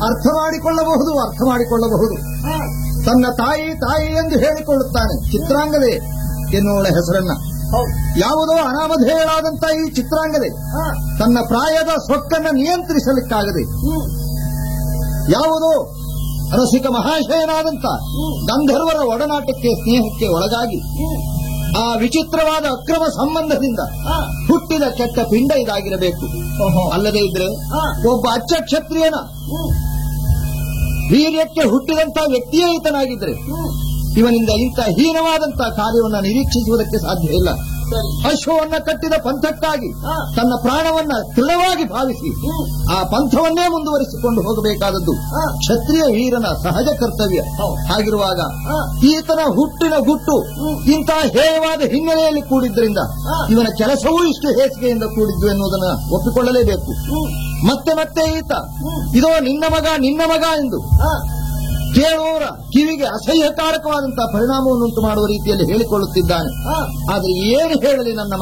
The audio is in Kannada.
ಅರ್ಥ ಮಾಡಿಕೊಳ್ಳಬಹುದು ಅರ್ಥ ಮಾಡಿಕೊಳ್ಳಬಹುದು ತನ್ನ ತಾಯಿ ತಾಯಿ ಎಂದು ಹೇಳಿಕೊಳ್ಳುತ್ತಾನೆ ಚಿತ್ರಾಂಗದೆ ಎನ್ನುವಳ ಹೆಸರನ್ನ ಯಾವುದೋ ಅನಾಮಧೇಯಳಾದಂತ ಈ ಚಿತ್ರಾಂಗದೆ ತನ್ನ ಪ್ರಾಯದ ಸೊಕ್ಕನ್ನ ನಿಯಂತ್ರಿಸಲಿಕ್ಕಾಗದೆ ಯಾವುದೋ ರಸಿಕ ಮಹಾಶಯನಾದಂತ ಗಂಧರ್ವರ ಒಡನಾಟಕ್ಕೆ ಸ್ನೇಹಕ್ಕೆ ಒಳಗಾಗಿ ಆ ವಿಚಿತ್ರವಾದ ಅಕ್ರಮ ಸಂಬಂಧದಿಂದ ಹುಟ್ಟಿದ ಕೆಟ್ಟ ಪಿಂಡ ಇದಾಗಿರಬೇಕು ಅಲ್ಲದೆ ಇದ್ರೆ ಒಬ್ಬ ಅಚ್ಚ ಕ್ಷತ್ರಿಯನ ವೀರ್ಯಕ್ಕೆ ಹುಟ್ಟಿದಂತ ವ್ಯಕ್ತಿಯೇ ಈತನಾಗಿದ್ರೆ ಇವನಿಂದ ಇಂಥ ಹೀನವಾದಂತ ಕಾರ್ಯವನ್ನ ನಿರೀಕ್ಷಿಸುವುದಕ್ಕೆ ಸಾಧ್ಯ ಇಲ್ಲ ಅಶ್ವವನ್ನ ಕಟ್ಟಿದ ಪಂಥಕ್ಕಾಗಿ ತನ್ನ ಪ್ರಾಣವನ್ನ ದೃಢವಾಗಿ ಭಾವಿಸಿ ಆ ಪಂಥವನ್ನೇ ಮುಂದುವರಿಸಿಕೊಂಡು ಹೋಗಬೇಕಾದದ್ದು ಕ್ಷತ್ರಿಯ ವೀರನ ಸಹಜ ಕರ್ತವ್ಯ ಹಾಗಿರುವಾಗ ಈತನ ಹುಟ್ಟಿನ ಗುಟ್ಟು ಇಂತಹ ಹೇಯವಾದ ಹಿನ್ನೆಲೆಯಲ್ಲಿ ಕೂಡಿದ್ರಿಂದ ಇವನ ಕೆಲಸವೂ ಇಷ್ಟು ಹೇಸಿಗೆಯಿಂದ ಕೂಡಿದ್ದು ಎನ್ನುವುದನ್ನು ಒಪ್ಪಿಕೊಳ್ಳಲೇಬೇಕು ಮತ್ತೆ ಮತ್ತೆ ಈತ ಇದೋ ನಿನ್ನ ಮಗ ನಿನ್ನ ಮಗ ಎಂದು ಕೇಳುವವರ ಕಿವಿಗೆ ಅಸಹ್ಯಕಾರಕವಾದಂತಹ ಪರಿಣಾಮವನ್ನುಂಟು ಮಾಡುವ ರೀತಿಯಲ್ಲಿ ಹೇಳಿಕೊಳ್ಳುತ್ತಿದ್ದಾನೆ ಆದರೆ ಏನು ಹೇಳಲಿ ನನ್ನ